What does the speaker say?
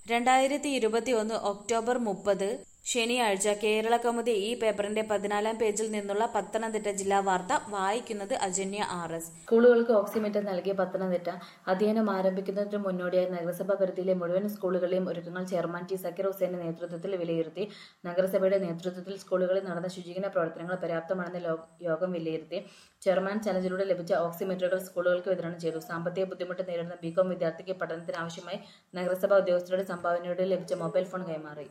രണ്ടായിരത്തി ഇരുപത്തി ഒന്ന് ഒക്ടോബർ മുപ്പത് ശനിയാഴ്ച കേരള കൗമുദി ഈ പേപ്പറിന്റെ പതിനാലാം പേജിൽ നിന്നുള്ള പത്തനംതിട്ട ജില്ലാ വാർത്ത വായിക്കുന്നത് അജന്യ ആർ എസ് സ്കൂളുകൾക്ക് ഓക്സിമീറ്റർ നൽകിയ പത്തനംതിട്ട അധ്യയനം ആരംഭിക്കുന്നതിന് മുന്നോടിയായി നഗരസഭാ പരിധിയിലെ മുഴുവൻ സ്കൂളുകളിലെയും ഒരുക്കങ്ങൾ ചെയർമാൻ ടി സക്കീർ ഹുസൈന്റെ നേതൃത്വത്തിൽ വിലയിരുത്തി നഗരസഭയുടെ നേതൃത്വത്തിൽ സ്കൂളുകളിൽ നടന്ന ശുചീകരണ പ്രവർത്തനങ്ങൾ പര്യാപ്തമാണെന്ന് ലോ- യോഗം വിലയിരുത്തി ചെയർമാൻ ചലഞ്ചിലൂടെ ലഭിച്ച ഓക്സിമീറ്ററുകൾ സ്കൂളുകൾക്ക് വിതരണം ചെയ്തു സാമ്പത്തിക ബുദ്ധിമുട്ട് നേരിടുന്ന ബികോം വിദ്യാർത്ഥിക്ക് പഠനത്തിനാവശ്യമായി നഗരസഭാ ഉദ്യോഗസ്ഥരുടെ സംഭാവനയോടെ ലഭിച്ച മൊബൈൽ ഫോൺ കൈമാറി